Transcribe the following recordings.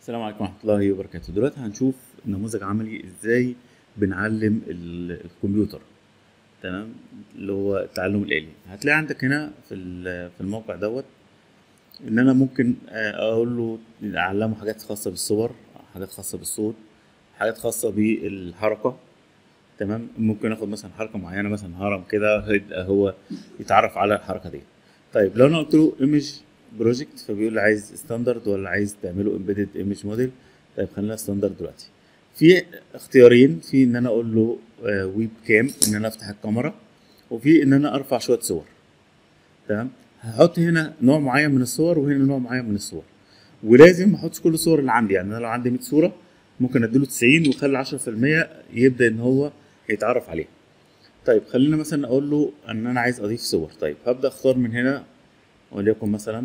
السلام عليكم ورحمة الله وبركاته دلوقتي هنشوف نموذج عملي ازاي بنعلم ال- الكمبيوتر تمام اللي هو التعلم الآلي هتلاقي عندك هنا في ال- في الموقع دوت ان انا ممكن آه، اقول له اعلمه حاجات خاصة بالصور حاجات خاصة بالصوت حاجات خاصة بالحركة تمام ممكن اخد مثلا حركة معينة مثلا هرم كده يبقى هو يتعرف على الحركة دي طيب لو انا قلت له ايمج بروجكت فبيقول لي عايز ستاندرد ولا عايز تعمله امبيدد ايمج موديل طيب خلينا ستاندرد دلوقتي في اختيارين في ان انا اقول له ويب كام ان انا افتح الكاميرا وفي ان انا ارفع شويه صور تمام هحط هنا نوع معين من الصور وهنا نوع معين من الصور ولازم ما احطش كل الصور اللي عندي يعني انا لو عندي 100 صوره ممكن اديله 90 واخلي 10% يبدا ان هو يتعرف عليها طيب خلينا مثلا اقول له ان انا عايز اضيف صور طيب هبدا اختار من هنا وليكن مثلا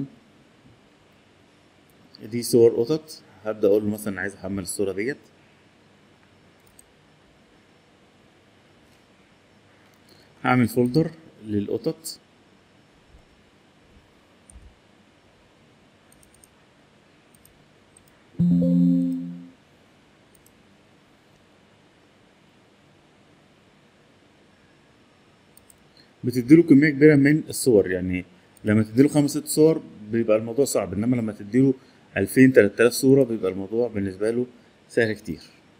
دي صور قطط هبدا اقول له مثلا عايز احمل الصوره ديت هعمل فولدر للقطط بتديله كميه كبيره من الصور يعني لما تديله خمس ست صور بيبقى الموضوع صعب انما لما تديله 2000 3000 صوره بيبقى الموضوع بالنسبه له سهل كتير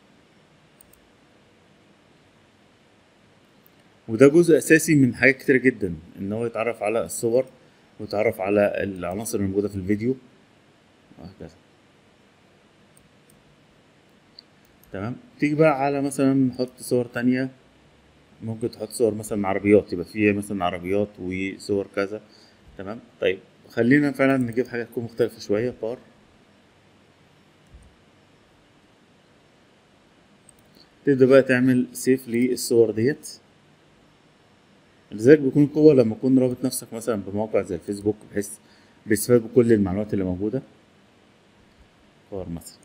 وده جزء اساسي من حاجات كتير جدا ان هو يتعرف على الصور ويتعرف على العناصر الموجوده في الفيديو وهكذا تمام تيجي بقى على مثلا نحط صور تانية ممكن تحط صور مثلا عربيات يبقى فيها مثلا عربيات وصور كذا تمام طيب خلينا فعلا نجيب حاجة تكون مختلفة شوية بار تبدأ بقى تعمل سيف للصور ديت لذلك بيكون قوة لما تكون رابط نفسك مثلا بموقع زي الفيسبوك بحيث بيستفاد بكل المعلومات اللي موجودة بار مثلا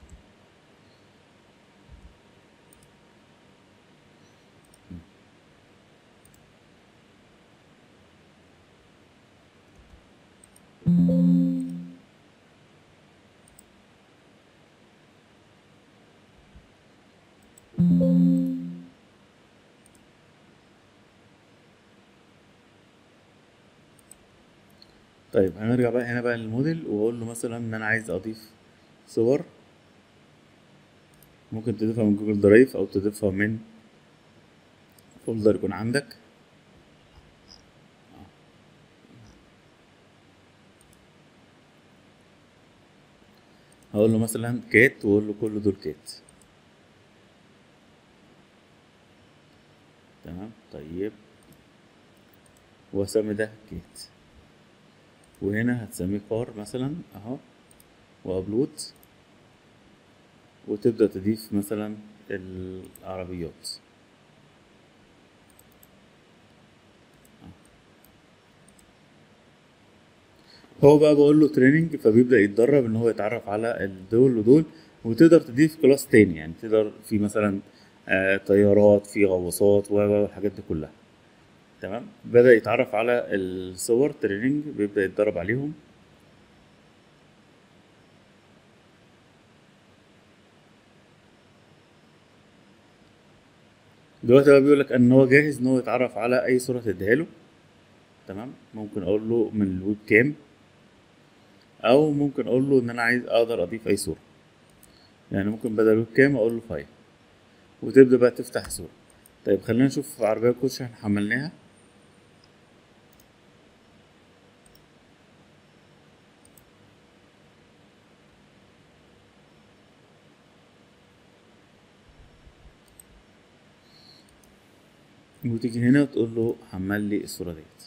طيب هنرجع بقى هنا بقى للموديل واقول له مثلا ان انا عايز اضيف صور ممكن تضيفها من جوجل درايف او تضيفها من فولدر يكون عندك هقول له مثلا كات واقول له كل دول كات تمام طيب واسمي ده كات وهنا هتسميه كار مثلا اهو وابلود وتبدأ تضيف مثلا العربيات هو بقى بقول له تريننج فبيبدأ يتدرب ان هو يتعرف على الدول ودول وتقدر تضيف كلاس تاني يعني تقدر في مثلا آه طيارات في غواصات والحاجات دي كلها تمام بدأ يتعرف على الصور تريننج بيبدأ يتدرب عليهم دلوقتي بقى بيقول لك ان هو جاهز ان هو يتعرف على اي صورة تديها له تمام ممكن اقول له من الويب كام او ممكن اقول له ان انا عايز اقدر اضيف اي صورة يعني ممكن بدل الويب كام اقول له فايل وتبدأ بقى تفتح الصورة طيب خلينا نشوف عربية كوتش احنا حملناها وتيجي هنا وتقول له حمل لي الصورة ديت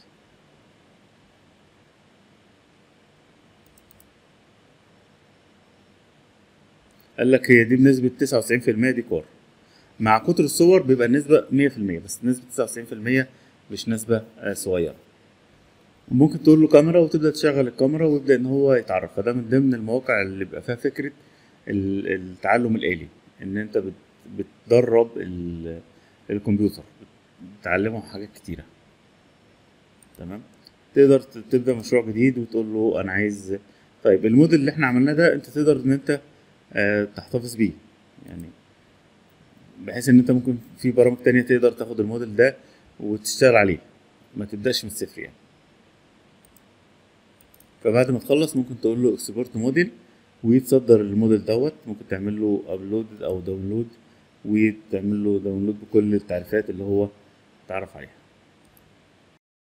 قال لك هي دي بنسبة تسعة وتسعين في المية ديكور مع كتر الصور بيبقى النسبة مية في المية بس نسبة تسعة وتسعين في المية مش نسبة آه، صغيرة ممكن تقول له كاميرا وتبدأ تشغل الكاميرا ويبدأ إن هو يتعرف فده من ضمن المواقع اللي بيبقى فيها فكرة ال- التعلم الآلي إن أنت بت- بتدرب ال- الكمبيوتر بتعلمه حاجات كتيرة تمام تقدر ت- تبدا مشروع جديد وتقول له انا عايز طيب الموديل اللي احنا عملناه ده انت تقدر ان انت آه، تحتفظ بيه يعني بحيث ان انت ممكن في برامج تانية تقدر تاخد الموديل ده وتشتغل عليه ما تبداش من الصفر يعني فبعد ما تخلص ممكن تقول له اكسبورت موديل ويتصدر الموديل دوت ممكن تعمل له ابلود او داونلود وتعمل له داونلود بكل التعريفات اللي هو تعرف عليها